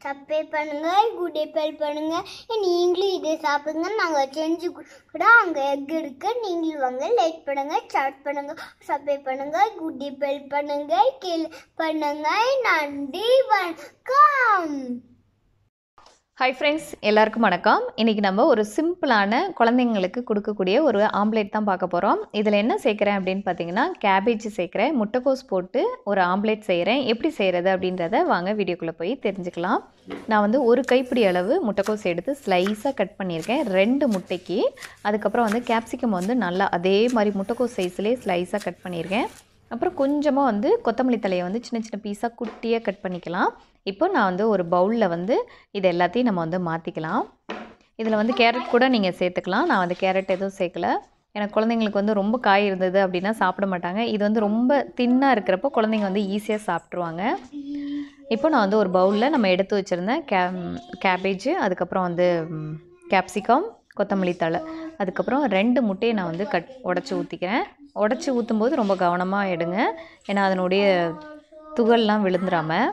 Subscribe பண்ணுங்க good bell பண்ணுங்க நீங்களும் இதை சாப்பிடுங்க நாங்கள் செஞ்சு கூட அங்கே எக் இருக்கு நீங்களும் வாங்க லைக் பண்ணுங்க சாட் பண்ணுங்க சப்ஸ்கிரைப் பண்ணுங்க குட் பெல் பண்ணுங்க கீழ் பண்ணுங்க நன்றி வணக்கம் ஹாய் ஃப்ரெண்ட்ஸ் எல்லாருக்கும் வணக்கம் இன்றைக்கி நம்ம ஒரு சிம்பிளான குழந்தைங்களுக்கு கொடுக்கக்கூடிய ஒரு ஆம்லேட் தான் பார்க்க போகிறோம் இதில் என்ன சேர்க்குறேன் அப்படின்னு பார்த்தீங்கன்னா கேபேஜ் சேர்க்குறேன் முட்டைக்கோஸ் போட்டு ஒரு ஆம்லேட் செய்கிறேன் எப்படி செய்கிறது அப்படின்றத வாங்க வீடியோக்குள்ளே போய் தெரிஞ்சுக்கலாம் நான் வந்து ஒரு கைப்பிடி அளவு முட்டைக்கோஸ் எடுத்து ஸ்லைஸாக கட் பண்ணியிருக்கேன் ரெண்டு முட்டைக்கு அதுக்கப்புறம் வந்து கேப்சிகம் வந்து நல்லா அதே மாதிரி முட்டைக்கோஸ் சைஸ்லேயே ஸ்லைஸாக கட் பண்ணியிருக்கேன் அப்புறம் கொஞ்சமாக வந்து கொத்தமல்லி தலையை வந்து சின்ன சின்ன பீஸாக குட்டியாக கட் பண்ணிக்கலாம் இப்போ நான் வந்து ஒரு பவுலில் வந்து இது எல்லாத்தையும் நம்ம வந்து மாற்றிக்கலாம் இதில் வந்து கேரட் கூட நீங்கள் சேர்த்துக்கலாம் நான் வந்து கேரட் எதுவும் சேர்க்கல எனக்கு குழந்தைங்களுக்கு வந்து ரொம்ப காய் இருந்தது அப்படின்னா சாப்பிட மாட்டாங்க இது வந்து ரொம்ப தின்னாக இருக்கிறப்போ குழந்தைங்க வந்து ஈஸியாக சாப்பிட்ருவாங்க இப்போ நான் வந்து ஒரு பவுலில் நம்ம எடுத்து வச்சுருந்தேன் கே கேபேஜ் அதுக்கப்புறம் வந்து கேப்சிகம் கொத்தமல்லி தழை அதுக்கப்புறம் ரெண்டு முட்டையை நான் வந்து கட் உடச்சி ஊற்றிக்கிறேன் உடச்சி ஊற்றும்போது ரொம்ப கவனமாக எடுங்க ஏன்னா அதனுடைய துகள்லாம் விழுந்துடாமல்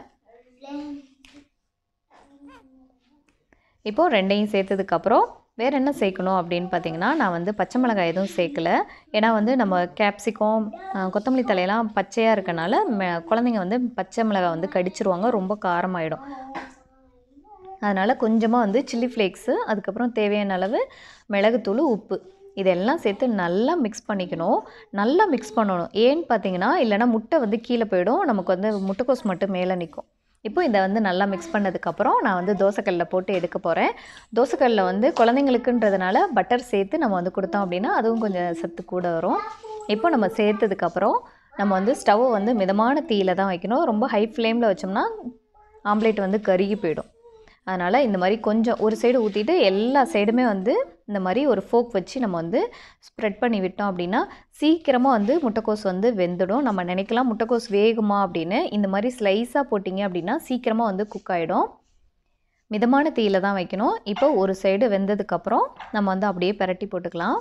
இப்போது ரெண்டையும் சேர்த்ததுக்கப்புறம் வேறு என்ன சேர்க்கணும் அப்படின்னு பார்த்தீங்கன்னா நான் வந்து பச்சை மிளகாய் எதுவும் சேர்க்கல ஏன்னா வந்து நம்ம கேப்சிகம் கொத்தமல்லி தலையெல்லாம் பச்சையாக இருக்கனால ம- குழந்தைங்க வந்து பச்சை மிளகாய் வந்து கடிச்சிருவாங்க ரொம்ப காரமாயிடும் அதனால் கொஞ்சமாக வந்து சில்லி ஃப்ளேக்ஸு அதுக்கப்புறம் தேவையான அளவு மிளகுத்தூள் உப்பு இதெல்லாம் சேர்த்து நல்லா மிக்ஸ் பண்ணிக்கணும் நல்லா மிக்ஸ் பண்ணணும் ஏன்னு பார்த்தீங்கன்னா இல்லைன்னா முட்டை வந்து கீழே போயிடும் நமக்கு வந்து முட்டைக்கோஸ் மட்டும் மேலே நிற்கும் இப்போ இதை வந்து நல்லா மிக்ஸ் பண்ணதுக்கப்புறம் நான் வந்து தோசைக்கல்லில் போட்டு எடுக்க போகிறேன் தோசைக்கல்லில் வந்து குழந்தைங்களுக்குன்றதுனால பட்டர் சேர்த்து நம்ம வந்து கொடுத்தோம் அப்படின்னா அதுவும் கொஞ்சம் சத்து கூட வரும் இப்போ நம்ம சேர்த்ததுக்கப்புறம் நம்ம வந்து ஸ்டவ்வை வந்து மிதமான தீயில தான் வைக்கணும் ரொம்ப ஹை ஃப்ளேமில் வச்சோம்னா ஆம்லேட் வந்து கருகி போயிடும் அதனால் இந்த மாதிரி கொஞ்சம் ஒரு சைடு ஊற்றிட்டு எல்லா சைடுமே வந்து இந்த மாதிரி ஒரு ஃபோக் வச்சு நம்ம வந்து ஸ்ப்ரெட் பண்ணி விட்டோம் அப்படின்னா சீக்கிரமாக வந்து முட்டைக்கோஸ் வந்து வெந்துடும் நம்ம நினைக்கலாம் முட்டைக்கோஸ் வேகுமா அப்படின்னு இந்த மாதிரி ஸ்லைஸாக போட்டிங்க அப்படின்னா சீக்கிரமாக வந்து குக் ஆகிடும் மிதமான தீயில தான் வைக்கணும் இப்போ ஒரு சைடு வெந்ததுக்கப்புறம் நம்ம வந்து அப்படியே பிரட்டி போட்டுக்கலாம்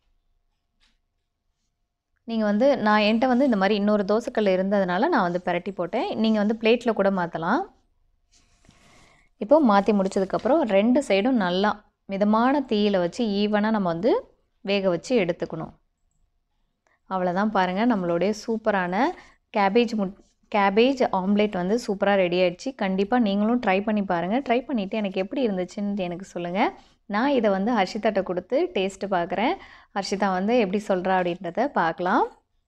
நீங்கள் வந்து நான் என்கிட்ட வந்து இந்த மாதிரி இன்னொரு தோசைக்கல் இருந்ததுனால நான் வந்து பிரட்டி போட்டேன் நீங்கள் வந்து பிளேட்டில் கூட மாற்றலாம் இப்போ மாற்றி முடிச்சதுக்கப்புறம் ரெண்டு சைடும் நல்லா மிதமான தீயில வச்சு ஈவனாக நம்ம வந்து வேக வச்சு எடுத்துக்கணும் அவ்வளோதான் பாருங்கள் நம்மளுடைய சூப்பரான கேபேஜ் முட் கேபேஜ் ஆம்லேட் வந்து சூப்பராக ரெடி ஆயிடுச்சு கண்டிப்பாக நீங்களும் ட்ரை பண்ணி பாருங்கள் ட்ரை பண்ணிவிட்டு எனக்கு எப்படி இருந்துச்சுன்னு எனக்கு சொல்லுங்கள் நான் இதை வந்து ஹர்ஷிதாட்ட கொடுத்து டேஸ்ட்டு பார்க்குறேன் ஹர்ஷிதா வந்து எப்படி சொல்கிறா அப்படின்றத பார்க்கலாம்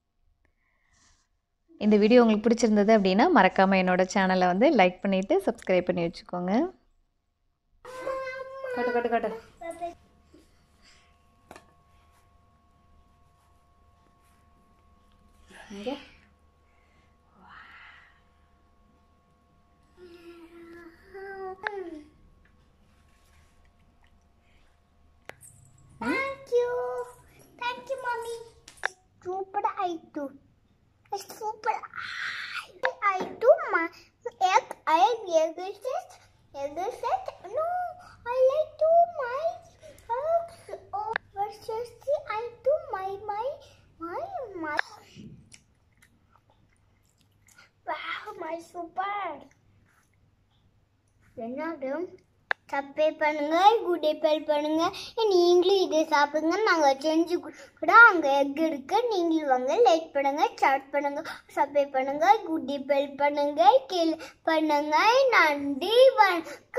இந்த வீடியோ உங்களுக்கு பிடிச்சிருந்தது அப்படின்னா மறக்காமல் என்னோட சேனலை வந்து லைக் பண்ணிவிட்டு சப்ஸ்கிரைப் பண்ணி வச்சுக்கோங்க கட்டு கட்டு கட்டு இங்கே Thank you. Thank you, mommy. Super I2. Super I2. My egg. I egg is it? Egg is it? No. I like to my eggs. Oh, versus the I2. My my my my. Wow, my super. என்னது subscribe பண்ணுங்க good bell பண்ணுங்க நீங்களும் இதை சாப்பிடுங்க நாங்கள் செஞ்சு கூட அங்கே எக் இருக்கு நீங்களும் வாங்க லைக் பண்ணுங்க சாட் பண்ணுங்க சப்ஸ்கிரைப் பண்ணுங்க குட் பெல் பண்ணுங்க கீழ் பண்ணுங்க நன்றி வணக்கம்